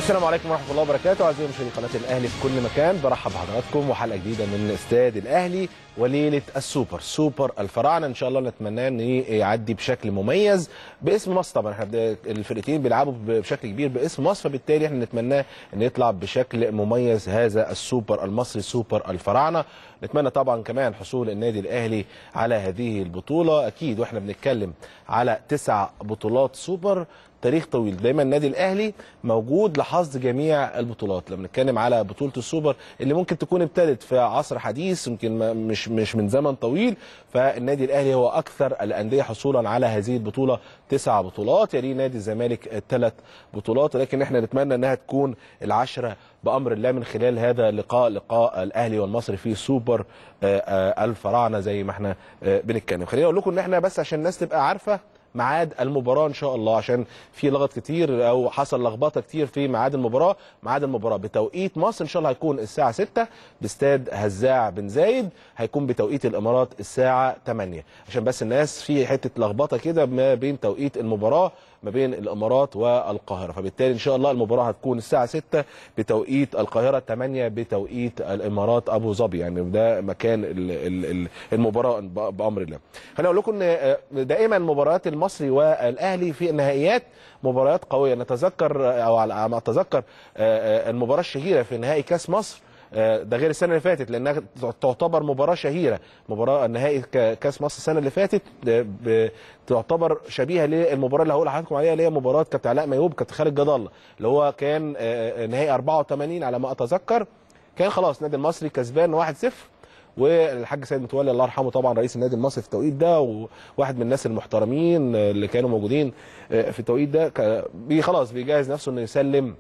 السلام عليكم ورحمه الله وبركاته اعزائي مشاهدي قناه الاهلي في كل مكان برحب بحضراتكم وحلقه جديده من استاد الاهلي وليله السوبر سوبر الفراعنه ان شاء الله نتمناه ان يعدي بشكل مميز باسم مصر طبعا احنا بد- الفرقتين بيلعبوا بشكل كبير باسم مصر فبالتالي احنا نتمناه ان يطلع بشكل مميز هذا السوبر المصري سوبر الفراعنه نتمنى طبعا كمان حصول النادي الاهلي على هذه البطوله اكيد واحنا بنتكلم على تسع بطولات سوبر تاريخ طويل دايما النادي الاهلي موجود لحظ جميع البطولات لما نتكلم على بطوله السوبر اللي ممكن تكون ابتدت في عصر حديث يمكن ما- مش مش من زمن طويل فالنادي الاهلي هو اكثر الانديه حصولا على هذه البطوله تسع بطولات يلي نادي الزمالك ثلاث بطولات ولكن احنا نتمنى انها تكون العشره بامر الله من خلال هذا اللقاء لقاء الاهلي والمصري في سوبر آه، آه، الفراعنه زي ما احنا آه، بنتكلم خليني اقول لكم ان احنا بس عشان الناس تبقى عارفه ميعاد المباراه ان شاء الله عشان في لغط كتير او حصل لخبطه كتير في ميعاد المباراه ميعاد المباراه بتوقيت مصر ان شاء الله هيكون الساعه 6 باستاد هزاع بن زايد هيكون بتوقيت الامارات الساعه 8 عشان بس الناس في حته لخبطه كده ما بين توقيت المباراه ما بين الامارات والقاهره فبالتالي ان شاء الله المباراه هتكون الساعه 6 بتوقيت القاهره 8 بتوقيت الامارات ابو ظبي يعني ده مكان ال- ال- ال- المباراه ب- بامر الله خليني اقول لكم ان آه، دائما مباريات المصري والاهلي في النهائيات مباريات قويه نتذكر آه، او على ما اتذكر آه، آه، المباراه الشهيره في نهائي كاس مصر آه، ده غير السنه اللي فاتت لانها تعتبر مباراه شهيره مباراه نهائي ك- كاس مصر السنه اللي فاتت آه، ب- تعتبر شبيهه للمباراه اللي هقول لحضراتكم عليها اللي هي مباراه كابتن علاء ميوب كابتن خالد جد الله اللي هو كان آه، آه، نهائي 84 على ما اتذكر كان خلاص النادي المصري كسبان 1-0 والحاج سيد متولي الله يرحمه طبعا رئيس النادي المصري في التوقيت ده وواحد من الناس المحترمين اللي كانوا موجودين آه، في التوقيت ده ك- بي- خلاص بيجهز نفسه انه يسلم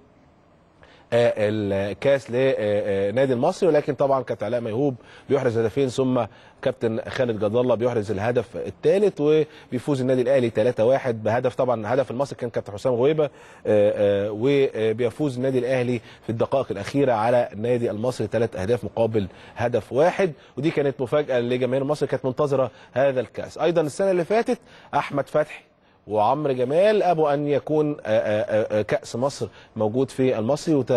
آه، الكاس لنادي المصري ولكن طبعا كابتن علاء ميهوب بيحرز هدفين ثم كابتن خالد جد الله بيحرز الهدف الثالث وبيفوز النادي الاهلي 3-1 بهدف طبعا هدف المصري كان كابتن حسام غويبه آه، آه، وبيفوز النادي الاهلي في الدقائق الاخيره على النادي المصري ثلاث اهداف مقابل هدف واحد ودي كانت مفاجاه لجماهير مصر كانت منتظره هذا الكاس ايضا السنه اللي فاتت احمد فتحي وعمرو جمال ابوا ان يكون آه، آه، آه، كاس مصر موجود في المصري وت-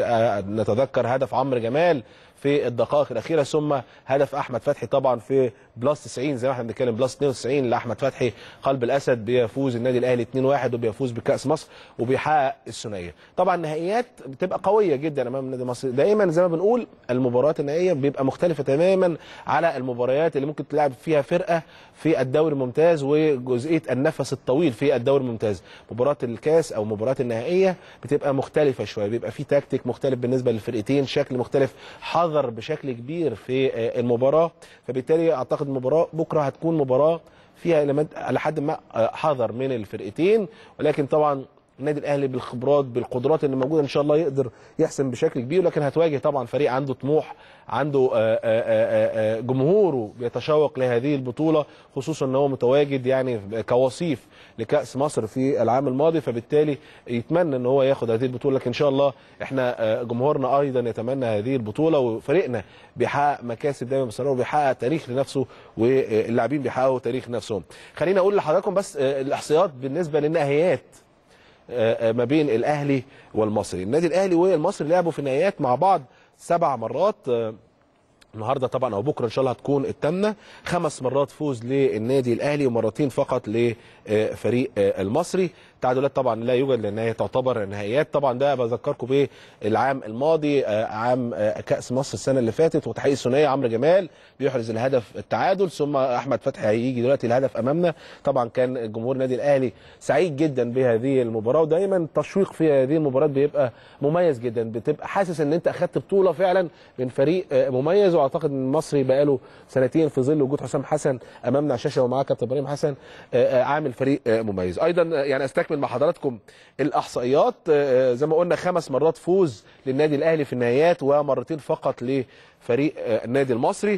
ونتذكر هدف عمرو جمال في الدقائق الاخيره ثم هدف احمد فتحي طبعا في بلس 90 زي ما احنا بنتكلم بلس 92 لاحمد فتحي قلب الاسد بيفوز النادي الاهلي 2-1 وبيفوز بكاس مصر وبيحقق الثنائيه طبعا النهائيات بتبقى قويه جدا امام النادي المصري دايما زي ما بنقول المباريات النهائيه بيبقى مختلفه تماما على المباريات اللي ممكن تلعب فيها فرقه في الدوري الممتاز وجزئيه النفس الطويل في الدوري الممتاز مباراه الكاس او مباراه النهائيه بتبقى مختلفه شويه بيبقى في تكتيك مختلف بالنسبه للفرقتين شكل مختلف حذر بشكل كبير في آه، المباراه فبالتالي اعتقد المباراه بكره هتكون مباراه فيها المنت على حد ما آه، حذر من الفرقتين ولكن طبعا النادي الاهلي بالخبرات بالقدرات اللي موجوده ان شاء الله يقدر يحسم بشكل كبير لكن هتواجه طبعا فريق عنده طموح عنده آه، آه، آه، آه، جمهوره بيتشوق لهذه البطوله خصوصا ان هو متواجد يعني كوصيف لكاس مصر في العام الماضي فبالتالي يتمنى ان هو ياخد هذه البطوله لكن ان شاء الله احنا آه، جمهورنا ايضا يتمنى هذه البطوله وفريقنا بيحقق مكاسب دايما باستمرار وبيحقق تاريخ لنفسه واللاعبين بيحققوا تاريخ نفسهم خليني اقول لحضراتكم بس آه، الاحصائيات بالنسبه للنهائيات آه، آه، ما بين الاهلي والمصري النادي الاهلي والمصري لعبوا في النهائيات مع بعض سبع مرات آه، النهارده طبعا او بكره ان شاء الله هتكون الثامنه خمس مرات فوز للنادي الاهلي ومرتين فقط لفريق المصري تعادلات طبعا لا يوجد لان هي تعتبر نهائيات طبعا ده بذكركم بالعام الماضي آه، عام آه، كاس مصر السنه اللي فاتت وتحقيق الثنائيه عمرو جمال بيحرز الهدف التعادل ثم احمد فتحي هيجي دلوقتي الهدف امامنا طبعا كان جمهور النادي الاهلي سعيد جدا بهذه المباراه ودايما التشويق في هذه المباراه بيبقى مميز جدا بتبقى حاسس ان انت اخدت بطوله فعلا من فريق آه، مميز واعتقد ان المصري بقاله سنتين في ظل وجود حسام حسن امامنا على الشاشه ومعاه كابتن ابراهيم حسن آه، آه، عامل فريق آه، مميز ايضا آه، يعني استكمل مع حضراتكم الاحصائيات آه، آه، زي ما قلنا خمس مرات فوز للنادي الاهلي في النهائيات ومرتين فقط لفريق آه، النادي المصري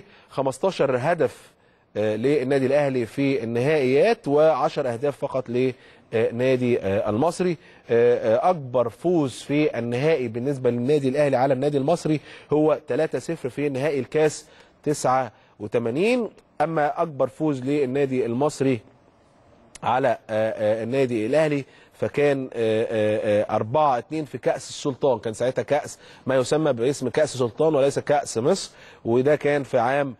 15 هدف آه، للنادي الاهلي في النهائيات و10 اهداف فقط لنادي آه، المصري آه، آه، اكبر فوز في النهائي بالنسبه للنادي الاهلي على النادي المصري هو 3-0 في نهائي الكاس 89 اما اكبر فوز للنادي المصري على آه، آه، النادي الاهلي فكان 4 2 في كاس السلطان كان ساعتها كاس ما يسمى باسم كاس سلطان وليس كاس مصر وده كان في عام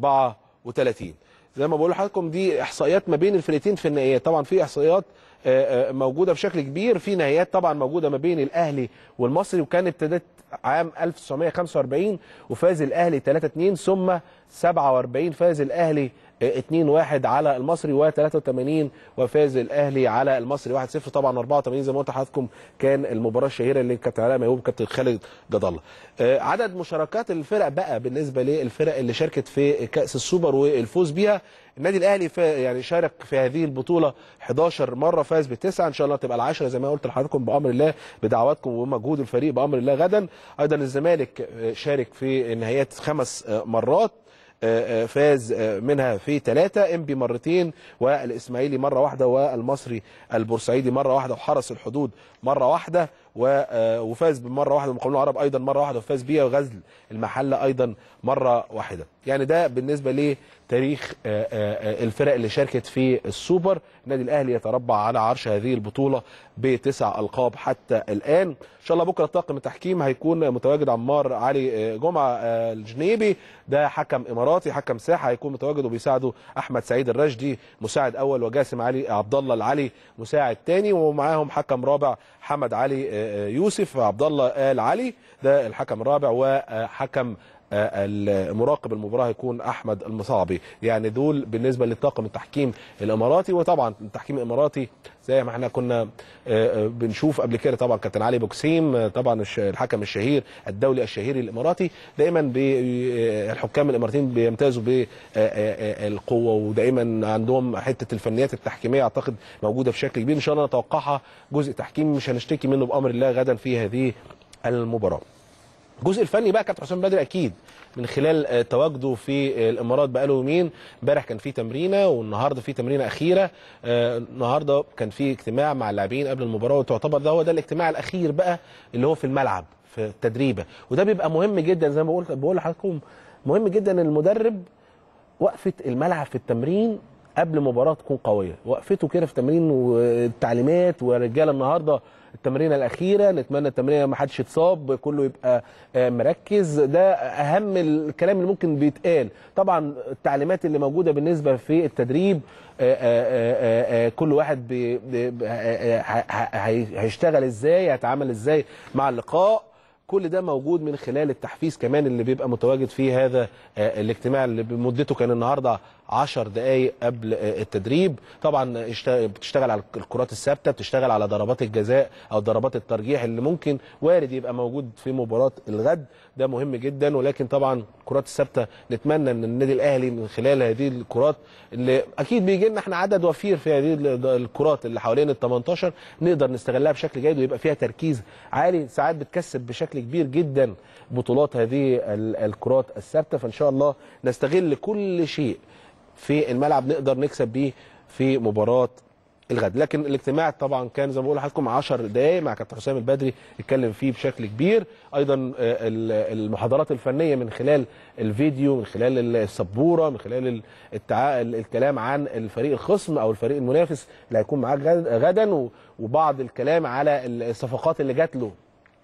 34 زي ما بقول لحضراتكم دي احصائيات ما بين الفرقتين في النهائيات طبعا في احصائيات آه، آه، موجوده بشكل كبير في نهائيات طبعا موجوده ما بين الاهلي والمصري وكان ابتدت عام 1945 وفاز الاهلي 3-2 ثم 47 فاز الاهلي 2-1 على المصري و83 وفاز الاهلي على المصري 1-0 طبعا 84 زي ما قلت لحضراتكم كان المباراه الشهيره اللي كانت عليها ميهوب كابتن خالد جد الله. آه، عدد مشاركات الفرق بقى بالنسبه للفرق اللي شاركت في كاس السوبر والفوز بيها النادي الاهلي في يعني شارك في هذه البطوله 11 مره فاز بتسعه ان شاء الله تبقى العاشره زي ما قلت لحضراتكم بامر الله بدعواتكم ومجهود الفريق بامر الله غدا ايضا الزمالك آه، شارك في النهايات خمس آه، مرات آه، آه، فاز آه، منها في ثلاثة انبي مرتين والاسماعيلي مرة واحدة والمصري البورسعيدي مرة واحدة وحرس الحدود مرة واحدة و- آه، وفاز بمرة واحدة ومقاولون العرب ايضا مرة واحدة وفاز بيها وغزل المحلة ايضا مرة واحدة يعني ده بالنسبة لتاريخ آه، آه، آه، الفرق اللي شاركت في السوبر النادي الاهلي يتربع على عرش هذه البطولة بتسع القاب حتى الان ان شاء الله بكره طاقم التحكيم هيكون متواجد عمار علي آه، جمعه آه، الجنيبي ده حكم اماراتي حكم ساحه هيكون متواجد وبيساعده احمد سعيد الرشدي مساعد اول وجاسم علي عبد الله العلي مساعد تاني ومعاهم حكم رابع حمد علي آه، آه، يوسف عبد الله ال علي ده الحكم الرابع وحكم آه، المراقب المباراه هيكون احمد المصابي يعني دول بالنسبه لطاقم التحكيم الاماراتي وطبعا التحكيم الاماراتي زي ما احنا كنا آه، آه، بنشوف قبل كده طبعا كابتن علي بوكسيم آه، طبعا الش- الحكم الشهير الدولي الشهير الاماراتي دايما بي آه، الحكام الاماراتيين بيمتازوا بالقوه ودايما عندهم حته الفنيات التحكيميه اعتقد موجوده بشكل كبير ان شاء الله نتوقعها جزء تحكيم مش هنشتكي منه بامر الله غدا في هذه المباراه الجزء الفني بقى كابتن حسام بدري اكيد من خلال آه، تواجده في آه، الامارات بقاله يومين امبارح كان في تمرينه والنهارده في تمرينه اخيره آه، النهارده كان في اجتماع مع اللاعبين قبل المباراه وتعتبر ده هو ده الاجتماع الاخير بقى اللي هو في الملعب في التدريبه وده بيبقى مهم جدا زي ما بقول بقول لحضراتكم مهم جدا ان المدرب وقفه الملعب في التمرين قبل مباراه تكون قويه وقفته كده في التمرين والتعليمات ورجاله النهارده التمرينه الاخيره نتمنى التمرينه ما حدش يتصاب كله يبقى آه، مركز ده اهم الكلام اللي ممكن بيتقال طبعا التعليمات اللي موجوده بالنسبه في التدريب آه، آه، آه، آه، كل واحد بي- بي- آه، آه، ه- ه- هي- هيشتغل ازاي هيتعامل ازاي مع اللقاء كل ده موجود من خلال التحفيز كمان اللي بيبقى متواجد في هذا آه، الاجتماع اللي بمدته كان النهارده 10 دقائق قبل آه، التدريب طبعا اشت- بتشتغل على الكرات الثابته بتشتغل على ضربات الجزاء او ضربات الترجيح اللي ممكن وارد يبقى موجود في مباراه الغد ده مهم جدا ولكن طبعا الكرات الثابته نتمنى ان النادي الاهلي من خلال هذه الكرات اللي اكيد بيجي لنا احنا عدد وفير في هذه ال- الكرات اللي حوالين ال 18 نقدر نستغلها بشكل جيد ويبقى فيها تركيز عالي ساعات بتكسب بشكل كبير جدا بطولات هذه ال- الكرات الثابته فان شاء الله نستغل كل شيء في الملعب نقدر نكسب بيه في مباراه الغد لكن الاجتماع طبعا كان زي ما بقول لحضراتكم 10 دقائق مع كابتن حسام البدري اتكلم فيه بشكل كبير ايضا آه، ال- المحاضرات الفنيه من خلال الفيديو من خلال السبوره من خلال ال- التع... الكلام عن الفريق الخصم او الفريق المنافس اللي هيكون معاه غد- غدا و- وبعض الكلام على الصفقات اللي جات له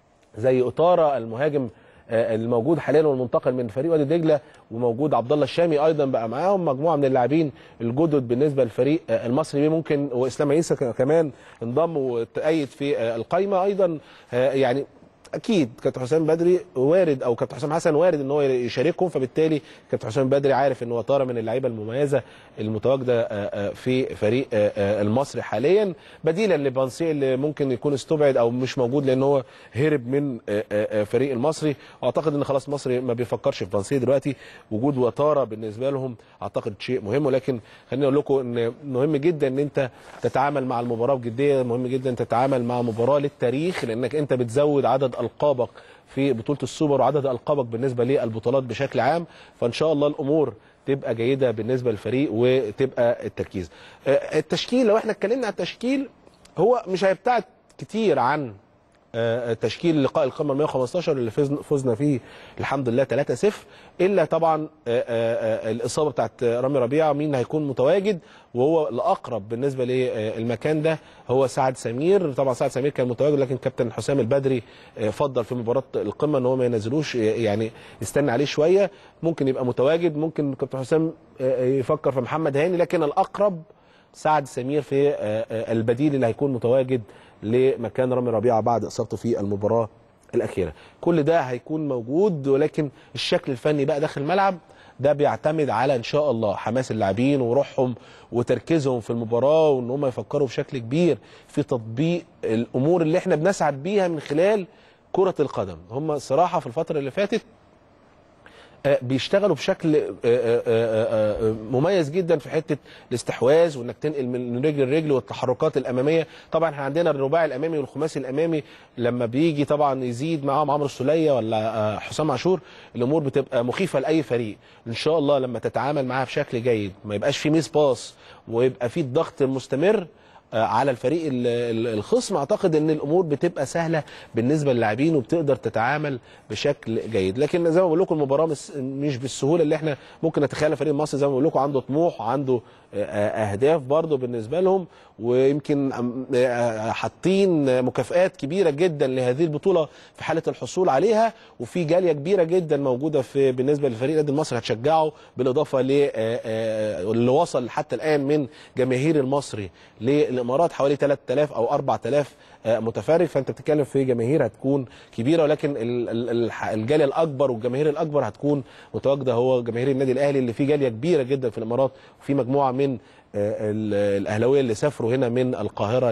زي اوتارا المهاجم آه، الموجود حاليا والمنتقل من فريق وادي دجله وموجود عبد الله الشامي ايضا بقى معاهم مجموعه من اللاعبين الجدد بالنسبه للفريق آه، المصري ممكن واسلام عيسى ك- كمان انضم وتأيد في آه، القايمه ايضا آه، يعني اكيد كابتن حسام بدري وارد او كابتن حسام حسن وارد ان هو يشاركهم فبالتالي كابتن حسام بدري عارف ان هو طاره من اللعيبه المميزه المتواجده آه، آه، في فريق آه، آه، المصري حاليا بديلا لبانسي اللي ممكن يكون استبعد او مش موجود لان هو هرب من آه، آه، آه، فريق المصري واعتقد ان خلاص مصري ما بيفكرش في بانسي دلوقتي وجود وتاره بالنسبه لهم اعتقد شيء مهم ولكن خليني اقول لكم ان مهم جدا ان انت تتعامل مع المباراه بجديه مهم جدا تتعامل مع مباراه للتاريخ لانك انت بتزود عدد القابك في بطوله السوبر وعدد القابك بالنسبه للبطولات بشكل عام فان شاء الله الامور تبقى جيده بالنسبه للفريق وتبقى التركيز آه، التشكيل لو احنا اتكلمنا عن التشكيل هو مش هيبتعد كتير عن آه، تشكيل لقاء القمه 115 اللي فزنا فزنا فيه الحمد لله 3-0 الا طبعا آه، آه، آه، الاصابه بتاعت رامي ربيعه مين هيكون متواجد وهو الاقرب بالنسبه للمكان ده هو سعد سمير طبعا سعد سمير كان متواجد لكن كابتن حسام البدري آه، فضل في مباراه القمه ان هو ما ينزلوش آه، يعني يستنى عليه شويه ممكن يبقى متواجد ممكن كابتن حسام آه، يفكر في محمد هاني لكن الاقرب سعد سمير في آه، آه، البديل اللي هيكون متواجد لمكان رامي ربيعه بعد اصابته في المباراه الاخيره كل ده هيكون موجود ولكن الشكل الفني بقى داخل الملعب ده بيعتمد على ان شاء الله حماس اللاعبين وروحهم وتركيزهم في المباراه وان هم يفكروا بشكل كبير في تطبيق الامور اللي احنا بنسعد بيها من خلال كره القدم هم الصراحه في الفتره اللي فاتت آه، بيشتغلوا بشكل آه، آه، آه، آه، مميز جدا في حته الاستحواذ وانك تنقل من رجل لرجل والتحركات الاماميه طبعا احنا عندنا الرباعي الامامي والخماسي الامامي لما بيجي طبعا يزيد معاهم عمرو السوليه ولا آه، حسام عاشور الامور بتبقى مخيفه لاي فريق ان شاء الله لما تتعامل معاها بشكل جيد ما يبقاش في ميس باس ويبقى في الضغط المستمر آه، على الفريق ال- ال- الخصم اعتقد ان الامور بتبقى سهله بالنسبه للاعبين وبتقدر تتعامل بشكل جيد لكن زي ما بقول لكم المباراه مش- مش بالسهوله اللي احنا ممكن نتخيلها فريق مصر زي ما بقول لكم عنده طموح عنده آه، آه، اهداف برضه بالنسبه لهم ويمكن آم، آه، حاطين مكافآت كبيره جدا لهذه البطوله في حاله الحصول عليها وفي جاليه كبيره جدا موجوده في بالنسبه لفريق نادي مصر هتشجعه بالاضافه ل آه، آه، اللي وصل حتى الان من جماهير المصري للامارات حوالي 3000 او 4000 آه، متفرج فانت بتتكلم في جماهير هتكون كبيره ولكن ال- ال- الح- الجاليه الاكبر والجماهير الاكبر هتكون متواجده هو جماهير النادي الاهلي اللي فيه جاليه كبيره جدا في الامارات وفي مجموعه من آه، ال- الاهلاويه اللي سافروا هنا من القاهره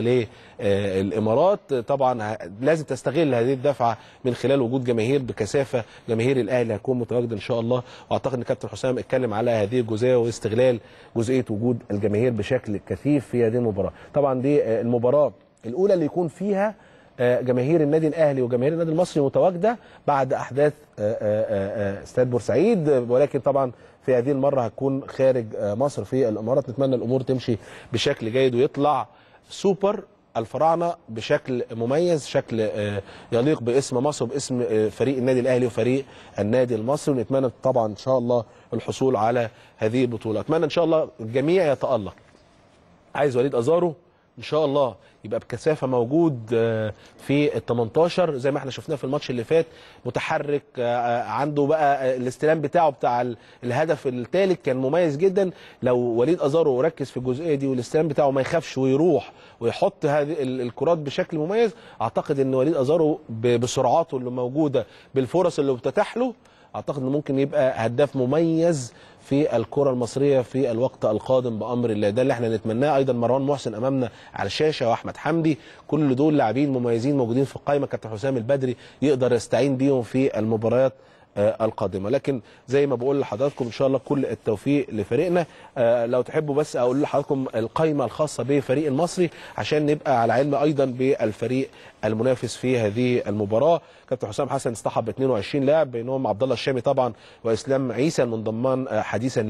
للامارات طبعا ه- لازم تستغل هذه الدفعه من خلال وجود جماهير بكثافه جماهير الاهلي هتكون متواجده ان شاء الله واعتقد ان كابتن حسام اتكلم على هذه الجزئيه واستغلال جزئيه وجود الجماهير بشكل كثيف في هذه المباراه طبعا دي آه، المباراه الاولى اللي يكون فيها آه، جماهير النادي الاهلي وجماهير النادي المصري متواجده بعد احداث آه، آه، آه، استاد بورسعيد آه، ولكن طبعا في هذه المره هتكون خارج آه، مصر في الامارات نتمنى الامور تمشي بشكل جيد ويطلع سوبر الفراعنه بشكل مميز شكل آه، يليق باسم مصر وباسم آه، فريق النادي الاهلي وفريق النادي المصري ونتمنى طبعا ان شاء الله الحصول على هذه البطوله اتمنى ان شاء الله الجميع يتالق عايز وليد ازارو ان شاء الله يبقى بكثافه موجود آه، في ال 18 زي ما احنا شفناه في الماتش اللي فات متحرك آه، عنده بقى آه، الاستلام بتاعه بتاع ال- الهدف الثالث كان مميز جدا لو وليد ازارو ركز في الجزئيه دي والاستلام بتاعه ما يخافش ويروح ويحط هذه ال- الكرات بشكل مميز اعتقد ان وليد ازارو ب- بسرعاته اللي موجوده بالفرص اللي بتتاح له اعتقد انه ممكن يبقى هداف مميز في الكره المصريه في الوقت القادم بامر الله ده اللي احنا نتمناه ايضا مروان محسن امامنا على الشاشه واحمد حمدي كل دول لاعبين مميزين موجودين في القائمه كابتن حسام البدري يقدر يستعين بيهم في المباريات آه، القادمه لكن زي ما بقول لحضراتكم ان شاء الله كل التوفيق لفريقنا آه، لو تحبوا بس اقول لحضراتكم القائمه الخاصه بفريق المصري عشان نبقى على علم ايضا بالفريق المنافس في هذه المباراه كابتن حسام حسن اصطحب 22 لاعب بينهم عبد الله الشامي طبعا واسلام عيسى المنضمان آه، حديثا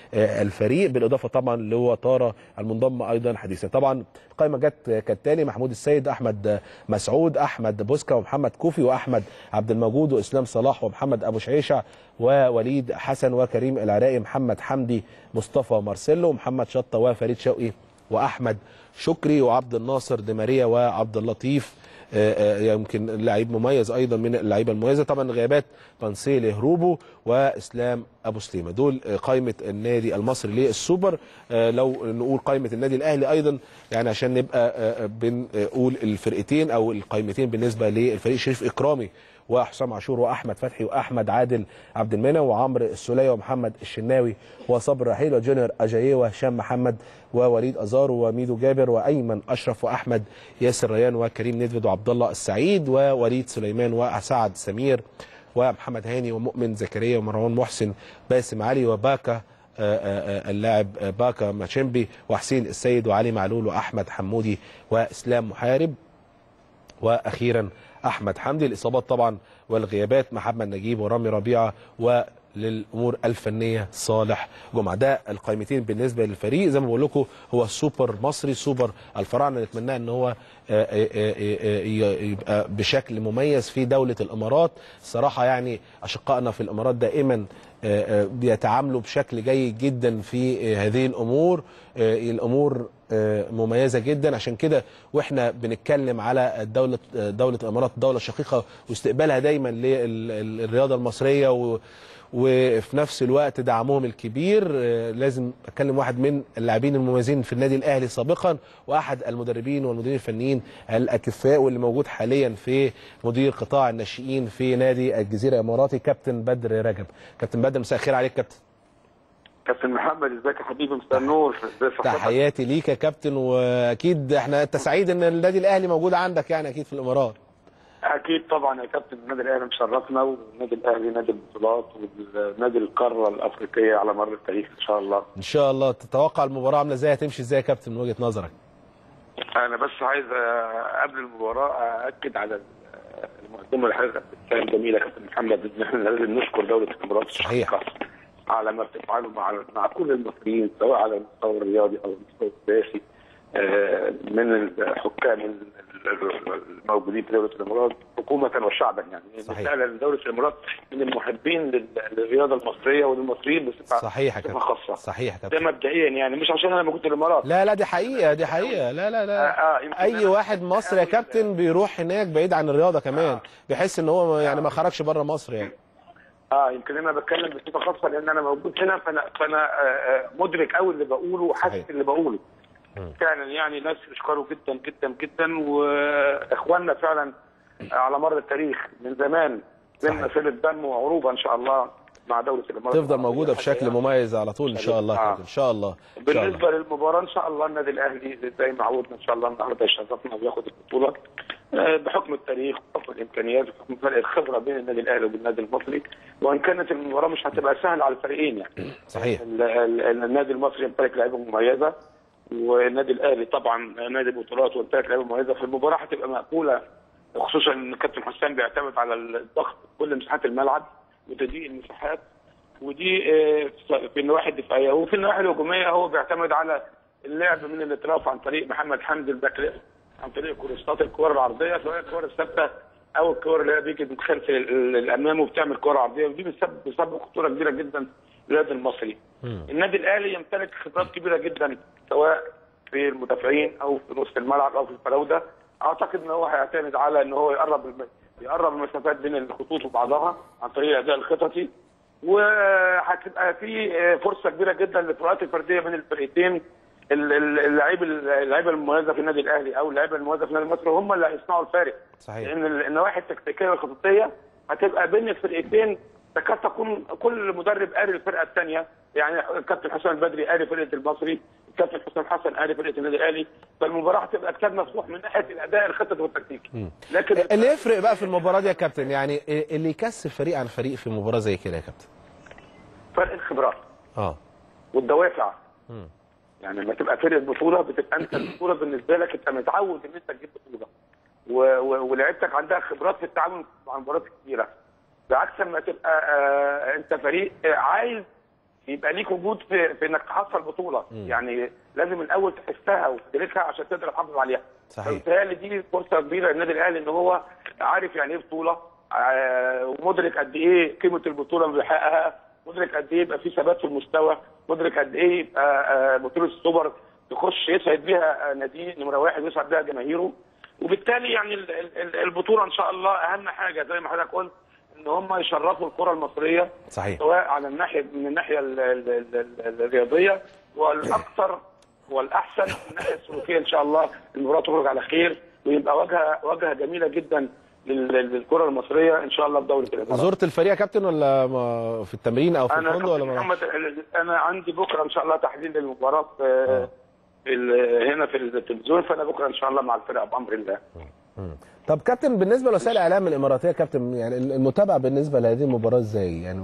للفريق بالاضافه طبعا اللي هو طاره المنضم ايضا حديثا طبعا القائمه جت كالتالي محمود السيد احمد مسعود احمد بوسكا ومحمد كوفي واحمد عبد الموجود واسلام صلاح ومحمد ابو شعيشه ووليد حسن وكريم العراقي محمد حمدي مصطفى مارسيلو محمد شطه وفريد شوقي واحمد شكري وعبد الناصر دي ماريا وعبد اللطيف آه، آه، يمكن لعيب مميز ايضا من اللعيبه المميزه طبعا غيابات بانسيل هروبو واسلام ابو سليمه دول آه، قائمه النادي المصري للسوبر آه، لو نقول قائمه النادي الاهلي ايضا يعني عشان نبقى آه، آه، بنقول الفرقتين او القائمتين بالنسبه للفريق شريف اكرامي وحسام عاشور واحمد فتحي واحمد عادل عبد المنعم وعمرو السوليه ومحمد الشناوي وصبر رحيل وجونيور اجاييه وهشام محمد ووليد ازارو وميدو جابر وايمن اشرف واحمد ياسر ريان وكريم نيدفيد وعبد الله السعيد ووليد سليمان وسعد سمير ومحمد هاني ومؤمن زكريا ومروان محسن باسم علي وباكا آه، آه، آه، اللاعب آه، باكا ماتشمبي وحسين السيد وعلي معلول واحمد حمودي واسلام محارب واخيرا احمد حمدي الاصابات طبعا والغيابات محمد نجيب ورامي ربيعه للامور الفنيه صالح جمعه ده القائمتين بالنسبه للفريق زي ما بقول لكم هو السوبر مصري سوبر الفراعنه نتمناه ان هو آه، آه، آه، آه، ي- يبقى بشكل مميز في دوله الامارات صراحه يعني اشقائنا في الامارات دائما آه، آه، بيتعاملوا بشكل جيد جدا في آه، هذه الامور آه، الامور آه، مميزه جدا عشان كده واحنا بنتكلم على الدوله آه، دوله الامارات دوله شقيقه واستقبالها دايما للرياضه المصريه و وفي نفس الوقت دعمهم الكبير آه، لازم اتكلم واحد من اللاعبين المميزين في النادي الاهلي سابقا واحد المدربين والمديرين الفنيين الاكفاء واللي موجود حاليا في مدير قطاع الناشئين في نادي الجزيره الاماراتي كابتن بدر رجب كابتن بدر مساء الخير عليك كابتن كابتن محمد ازيك يا حبيبي مساء النور ازي صحتك تحياتي ليك يا كابتن واكيد احنا انت سعيد ان النادي الاهلي موجود عندك يعني اكيد في الامارات اكيد طبعا يا كابتن النادي الاهلي مشرفنا والنادي الاهلي نادي البطولات والنادي القاره الافريقيه على مر التاريخ ان شاء الله ان شاء الله تتوقع المباراه عامله ازاي هتمشي ازاي يا كابتن من وجهه نظرك انا بس عايز آه، قبل المباراه ااكد على المقدمه اللي حضرتك بتتكلم جميله يا كابتن محمد ان احنا لازم نشكر دوله الامارات صحيح. الشقيقة على ما بتفعله مع مع كل المصريين سواء على المستوى الرياضي او المستوى السياسي آه، من الحكام الموجودين في دوله الامارات حكومه وشعبا يعني صحيح. فعلا دوله الامارات من المحبين لل- للرياضه المصريه وللمصريين بصفه صحيح يا بصفه كابتن خاصه صحيح يا ده كابتن مبدئيا يعني مش عشان انا موجود في الامارات لا لا دي حقيقه دي حقيقه لا لا آه، لا آه، يمكن اي أنا- واحد مصري يا كابتن بيروح هناك بعيد عن الرياضه كمان بيحس ان هو يعني ما خرجش بره مصر يعني اه يمكن انا بتكلم بصفه خاصه لان انا موجود هنا فانا فانا آه، آه، مدرك قوي اللي بقوله وحاسس صحيح. اللي بقوله فعلا يعني ناس يشكروا جدا جدا جدا واخواننا فعلا على مر التاريخ من زمان صحيح. من صله دم وعروبه ان شاء الله مع دوله الامارات تفضل موجوده بشكل مميز على طول ان شاء الله يا آه. كابتن ان شاء الله ان شاء الله بالنسبه للمباراه ان شاء الله النادي الاهلي زي ما عودنا ان شاء الله النهارده يشرفنا وياخد البطوله آه، بحكم التاريخ وبحكم الامكانيات وبحكم فرق الخبره بين النادي الاهلي والنادي المصري وان كانت المباراه مش هتبقى سهله على الفريقين يعني صحيح ال- ال- النادي المصري يمتلك لعيبه مميزه والنادي الاهلي طبعا نادي البطولات ويمتلك لعيبه مميزه فالمباراه هتبقى مقبوله خصوصا ان كابتن حسام بيعتمد على الضغط في كل مساحات الملعب وتضييق المساحات ودي آه، في النواحي الدفاعيه وفي النواحي الهجوميه هو بيعتمد على اللعب من الاطراف عن طريق محمد حمدي الباك ليفت عن طريق كورسات الكور العرضيه سواء الكور الثابته او الكور اللي هي بيجي من خلف ال- ال- الامام وبتعمل كور عرضيه ودي بتسبب بتسبب خطوره كبيره جدا للنادي المصري. مم. النادي الاهلي يمتلك خبرات كبيره جدا سواء في المدافعين او في نص الملعب او في الفراوده اعتقد ان هو هيعتمد على ان هو يقرب الم... يقرب المسافات بين الخطوط وبعضها عن طريق الاداء الخططي وهتبقى في فرصه كبيره جدا للفروقات الفرديه بين الفرقتين ال- ال- اللعيب اللعيبه المميزه في النادي الاهلي او اللعيبه المميزه في النادي المصري هم اللي هيصنعوا الفارق صحيح لان ال- النواحي التكتيكيه والخططيه هتبقى بين الفرقتين تكاد تكون كل مدرب قاري الفرقه الثانيه يعني الكابتن حسام البدري قاري فرقه المصري الكابتن حسام حسن قاري فرقه النادي الاهلي فالمباراه هتبقى كتاب مفتوح من ناحيه الاداء الخططي والتكتيكي لكن اللي يفرق بقى في المباراه دي يا كابتن يعني اللي يكسب فريق عن فريق في مباراه زي كده يا كابتن فرق الخبرات اه والدوافع مم. يعني لما تبقى فرقه بطوله بتبقى انت البطوله بالنسبه لك انت متعود ان انت تجيب بطوله و- و- ولعيبتك عندها خبرات في التعامل مع المباريات الكبيره بعكس لما تبقى آه انت فريق آه عايز يبقى ليك وجود في, في انك تحصل بطوله يعني لازم الاول تحسها وتدركها عشان تقدر تحافظ عليها صحيح. فبالتالي دي فرصه كبيره للنادي الاهلي ان هو عارف يعني ايه بطوله آه، ومدرك قد ايه قيمه البطوله اللي بيحققها مدرك قد ايه يبقى في ثبات في المستوى مدرك قد ايه يبقى آه، بطوله السوبر تخش يسعد بيها آه، ناديه نمره واحد ويسعد بيها جماهيره وبالتالي يعني ال- ال- ال- البطوله ان شاء الله اهم حاجه زي ما حضرتك قلت ان هم يشرفوا الكره المصريه صحيح سواء على الناحيه من الناحيه ال- ال- ال- ال- الرياضيه والاكثر والاحسن من الناحيه السلوكيه ان شاء الله المباراه تخرج على خير ويبقى واجهه واجهه جميله جدا لل- للكره المصريه ان شاء الله في دوله الامارات. زرت الفريق يا كابتن ولا ما- في التمرين او في انا الفندق ولا كابتن ما محمد انا عندي بكره ان شاء الله تحليل للمباراه آه، في ال- هنا في التلفزيون فانا بكره ان شاء الله مع الفرقه بامر الله. مم. طب كابتن بالنسبه لوسائل الاعلام الاماراتيه يا كابتن يعني المتابعه بالنسبه لهذه المباراه ازاي يعني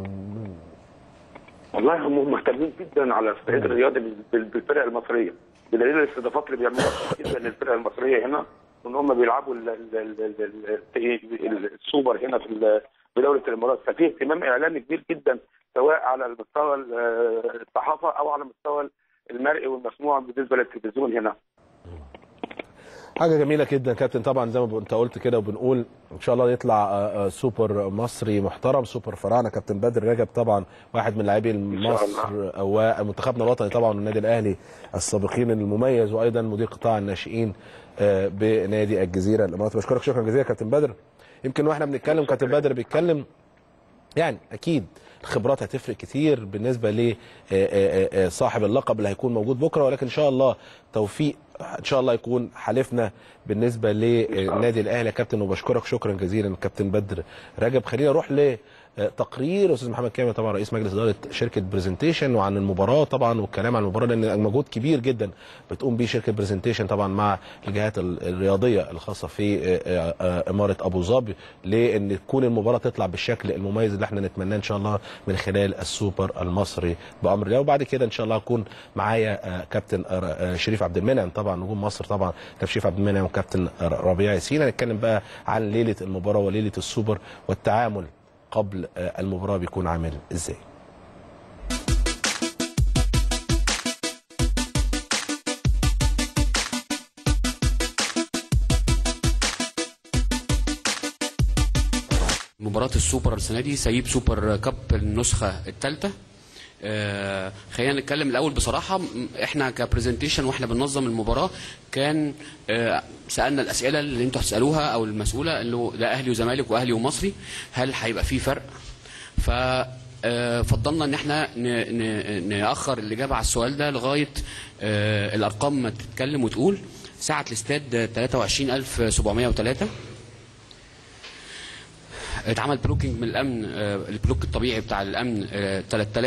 والله هم مهتمين جدا على الصعيد الرياضي بال- بال- بالفرق المصريه بدليل الاستضافات اللي بيعملوها جدا للفرق المصريه هنا وان هم بيلعبوا ال- ال- ال- ال- ال- ال- السوبر هنا في ال- في دوله الامارات ففي اهتمام اعلامي كبير جدا سواء على المستوى ال- الصحافه او على المستوى المرئي والمسموع بالنسبه للتلفزيون هنا حاجه جميله جدا كابتن طبعا زي ما انت قلت كده وبنقول ان شاء الله يطلع آه، آه، سوبر مصري محترم سوبر فراعنه كابتن بدر رجب طبعا واحد من لاعبي شاء مصر او منتخبنا الوطني طبعا والنادي الاهلي السابقين المميز وايضا مدير قطاع الناشئين آه، بنادي الجزيره الامارات بشكرك شكرا جزيلا كابتن بدر يمكن واحنا بنتكلم كابتن بدر بيتكلم يعني اكيد الخبرات هتفرق كتير بالنسبه لصاحب اللقب اللي هيكون موجود بكره ولكن ان شاء الله توفيق ان شاء الله يكون حليفنا بالنسبه للنادي الاهلي يا كابتن وبشكرك شكرا جزيلا كابتن بدر رجب خلينا نروح لتقرير استاذ محمد كامل طبعا رئيس مجلس اداره شركه برزنتيشن وعن المباراه طبعا والكلام عن المباراه لان مجهود كبير جدا بتقوم بيه شركه برزنتيشن طبعا مع الجهات ال- الرياضيه الخاصه في آه، آه، آه، اماره ابو ظبي لان تكون المباراه تطلع بالشكل المميز اللي احنا نتمناه ان شاء الله من خلال السوبر المصري بامر الله وبعد كده ان شاء الله هكون معايا آه، كابتن آه، آه، شريف عبد المنعم طبعا نجوم مصر طبعا كابتن شريف عبد المنعم وكابتن آه، ربيع ياسين هنتكلم بقى عن ليله المباراه وليله السوبر والتعامل قبل آه، المباراه بيكون عامل ازاي مباراة السوبر السنة دي سيب سوبر كاب النسخة الثالثة آه خلينا نتكلم الاول بصراحه م- احنا كبرزنتيشن واحنا بننظم المباراه كان آه سالنا الاسئله اللي انتوا هتسالوها او المسؤوله انه ده اهلي وزمالك واهلي ومصري هل هيبقى في فرق ف آه، فضلنا ان احنا ن- ن- ناخر الاجابه على السؤال ده لغايه آه، الارقام ما تتكلم وتقول ساعه الاستاد 23703 اتعمل بلوكينج من الامن آه، البلوك الطبيعي بتاع الامن آه،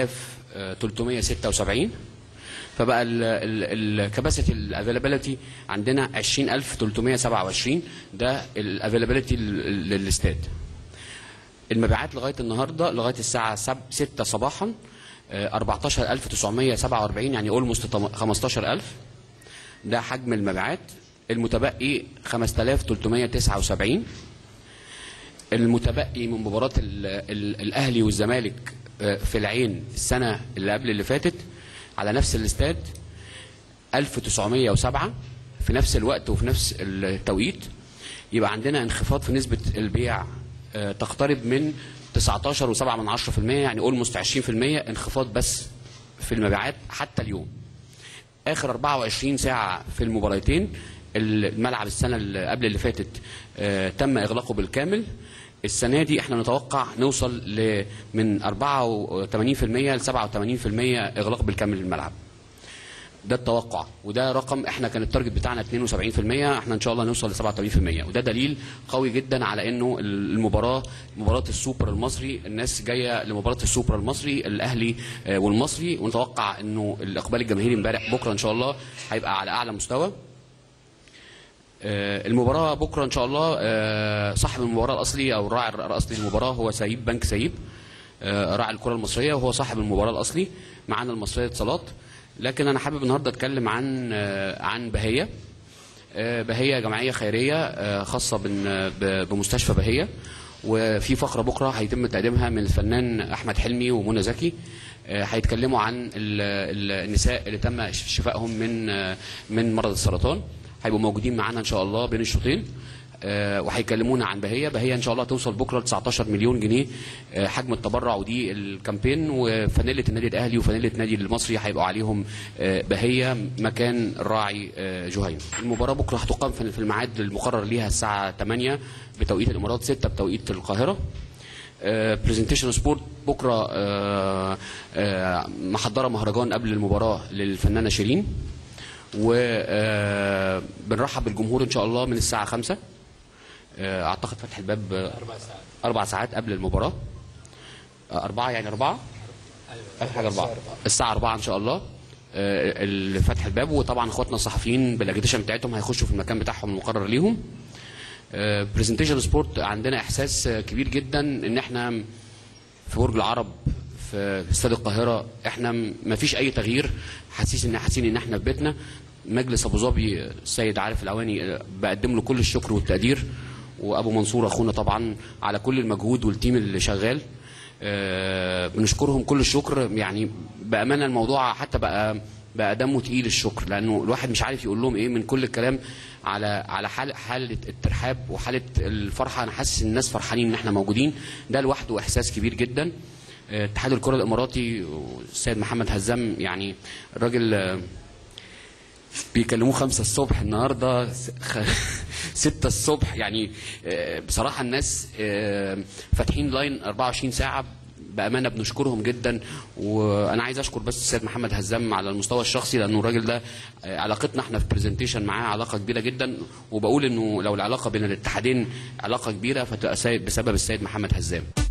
3376 فبقى الكباسيتي الافيلابيلتي عندنا 20327 ده الافيلابيلتي للاستاد المبيعات لغايه النهارده لغايه الساعه 6 صباحا آه، 14947 يعني اولموست 15000 ده حجم المبيعات المتبقي 5379 المتبقي من مباراة ال ال الأهلي والزمالك آه، في العين السنة اللي قبل اللي فاتت على نفس الاستاد 1907 في نفس الوقت وفي نفس التوقيت يبقى عندنا انخفاض في نسبة البيع آه، تقترب من 19.7 من 10% يعني اولموست 20% انخفاض بس في المبيعات حتى اليوم اخر 24 ساعه في المباراتين الملعب السنه اللي قبل اللي فاتت آه، تم اغلاقه بالكامل السنه دي احنا نتوقع نوصل ل من 84% ل 87% اغلاق بالكامل للملعب ده التوقع وده رقم احنا كان التارجت بتاعنا 72% احنا ان شاء الله نوصل ل 87% وده دليل قوي جدا على انه المباراه مباراه السوبر المصري الناس جايه لمباراه السوبر المصري الاهلي آه، والمصري ونتوقع انه الاقبال الجماهيري امبارح بكره ان شاء الله هيبقى على اعلى مستوى آه، المباراة بكرة إن شاء الله آه، صاحب المباراة الأصلي أو الراعي الأصلي للمباراة هو سيب بنك سيب آه، راعي الكرة المصرية وهو صاحب المباراة الأصلي معانا المصرية اتصالات لكن أنا حابب النهاردة أتكلم عن آه، عن بهية آه، بهية جمعية خيرية آه، خاصة بن- ب- بمستشفى بهية وفي فقرة بكرة هيتم تقديمها من الفنان أحمد حلمي ومنى زكي آه، هيتكلموا عن ال- ال- النساء اللي تم شفائهم من آه، من مرض السرطان هيبقوا موجودين معانا ان شاء الله بين الشوطين آه، وهيكلمونا عن بهيه بهيه ان شاء الله توصل بكره ل 19 مليون جنيه آه، حجم التبرع ودي الكامبين وفانيله النادي الاهلي وفانيله النادي المصري هيبقوا عليهم آه، بهيه مكان الراعي آه، جهيم المباراه بكره هتقام في في الميعاد المقرر ليها الساعه 8 بتوقيت الامارات 6 بتوقيت القاهره برزنتيشن سبورت بكره آه، آه، محضره مهرجان قبل المباراه للفنانه شيرين وبنرحب بالجمهور ان شاء الله من الساعه 5 آه، اعتقد فتح الباب اربع ساعات اربع ساعات قبل المباراه آه، اربعه يعني اربعه اخر حاجه اربعه الساعه 4 ان شاء الله آه، ال- فتح الباب وطبعا اخواتنا الصحفيين بالاجديشن بتاعتهم هيخشوا في المكان بتاعهم المقرر ليهم برزنتيشن سبورت عندنا احساس آه، كبير جدا ان احنا في برج العرب في استاد القاهره احنا ما فيش اي تغيير حاسس ان حاسين ان احنا في بيتنا مجلس ابو ظبي السيد عارف العواني آه، بقدم له كل الشكر والتقدير وابو منصور اخونا طبعا على كل المجهود والتيم اللي شغال آه، بنشكرهم كل الشكر يعني بامانه الموضوع حتى بقى بقى دمه تقيل الشكر لانه الواحد مش عارف يقول لهم ايه من كل الكلام على على حال حاله الترحاب وحاله الفرحه انا حاسس ان الناس فرحانين ان احنا موجودين ده لوحده احساس كبير جدا آه، اتحاد الكره الاماراتي والسيد محمد هزام يعني الراجل آه، بيكلموه خمسة الصبح النهاردة س- خ- ستة الصبح يعني آه، بصراحة الناس آه، فاتحين لاين 24 ساعة بأمانة بنشكرهم جدا وأنا عايز أشكر بس السيد محمد هزام على المستوى الشخصي لأنه الراجل ده آه، علاقتنا احنا في برزنتيشن معاه علاقة كبيرة جدا وبقول إنه لو العلاقة بين الاتحادين علاقة كبيرة فتبقى سي- بسبب السيد محمد هزام